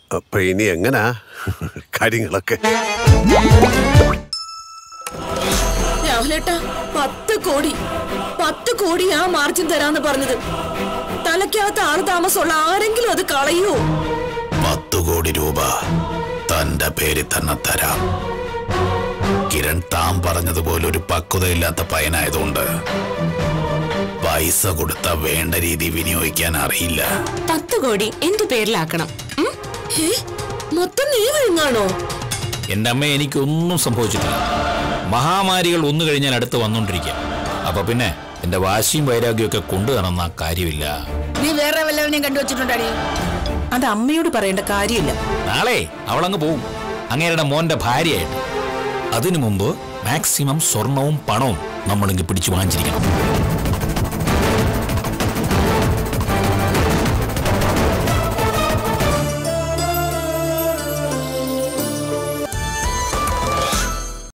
അപ്പൊ ഇനി എങ്ങനാ കാര്യങ്ങളൊക്കെ രാഹുലേട്ടാ പത്ത് കോടി പത്ത് കോടി ആ മാർജിൻ തരാന്ന് പറഞ്ഞത് തലയ്ക്കകത്ത് ആറ് താമസമുള്ള ആരെങ്കിലും അത് കളയോ പത്തു കോടി രൂപ തന്റെ പേരിൽ തന്നെ തരാം കിരൺ താൻ പറഞ്ഞതുപോലെ ഒരു പക്വതയില്ലാത്ത പയ്യനായതുകൊണ്ട് പൈസ കൊടുത്ത വേണ്ട രീതി വിനിയോഗിക്കാൻ അറിയില്ല പത്ത് കോടി എന്റെ പേരിലാക്കണം ഉം? ഏ മൊത്തം നീ വിഴുങ്ങാണോ എന്റെ അമ്മ എനിക്കൊന്നും സംഭവിച്ചിട്ടില്ല മഹാമാരികൾ ഒന്നു കഴിഞ്ഞാൽ അടുത്ത് വന്നോണ്ടിരിക്കുക അപ്പൊ പിന്നെ എന്റെ വാശിയും വൈരാഗ്യവും ഒക്കെ കൊണ്ടു നടന്ന കാര്യമില്ല നീ വേറെ വല്ലവനെയും കണ്ടുവച്ചിട്ടുണ്ടാടി അത് അമ്മയോട് പറയേണ്ട കാര്യമില്ല നാളെ അവളങ്ങ് പോവും അങ്ങേരുടെ മോന്റെ ഭാര്യയായിട്ട് അതിനു മുമ്പ് മാക്സിമം സ്വർണവും പണവും നമ്മളിങ്ങ് പിടിച്ചു വാങ്ങിച്ചിരിക്കണം